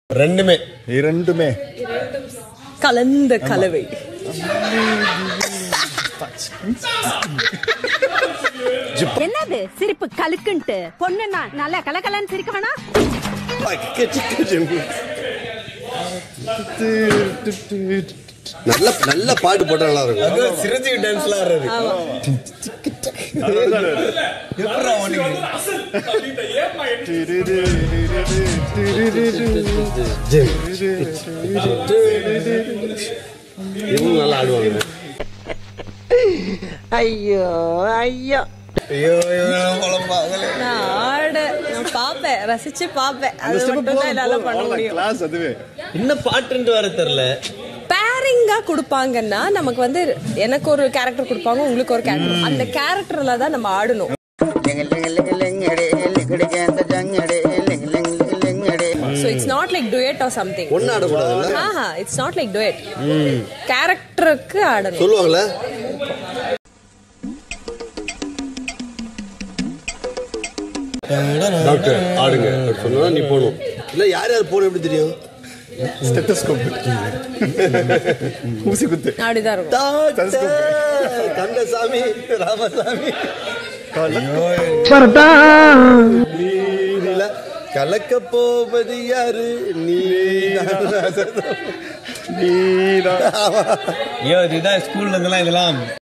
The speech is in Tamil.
ரெண்டுமே இரண்டுமே கலந்த கலவை என்னது சிரிப்பு கலுக்குன்ட்டு பொண்ணுன்னா நல்லா கலகலன்னு சிரிக்க வேணாம் நல்ல நல்ல பாட்டு போட்டா நல்லா இருக்கும் அது சிரிச்சு டான்ஸ்லாம் ஆடுறது எப்படிடா உனக்கு? இவங்க நல்லா ஆடுவாங்க ஐயோ ஐயோ ஐயோ இவன் குழம்பாங்களே. நான் ஆட நான் பார்ப்பேன் ரசிச்சு பார்ப்பேன் அது மட்டும் தான் என்னால பண்ண முடியும் கிளாஸ் அதுவே என்ன பாட்டுன்ட்டு வர தெரியல பேரிங்கா கொடுப்பாங்கன்னா நமக்கு வந்து எனக்கு ஒரு கேரக்டர் கொடுப்பாங்க உங்களுக்கு ஒரு கேரக்டர் அந்த கேரக்டர்ல தான் நம்ம ஆடணும் so it's not like duet or something ஒன்னு ஆடக்கூடாதுல்ல ஆஹா இட்ஸ் நாட் லைக் டுயட் கேரக்டருக்கு ஆடணும் சொல்லுவாங்கல்ல டாக்டர் ஆடுங்க அப்படி சொன்னா நீ போகணும் இல்ல யார் யார் போகணும் எப்படி தெரியும் ஸ்டெத்தஸ்கோப் ஊசி குத்து அப்படிதான் இருக்கும் டாக்டர் கந்தசாமி ராமசாமி நீல கலக்க போவது யாரு நீ நீதான் ஐயோ இதுதான் ஸ்கூல்ல இருந்தெல்லாம் இதெல்லாம்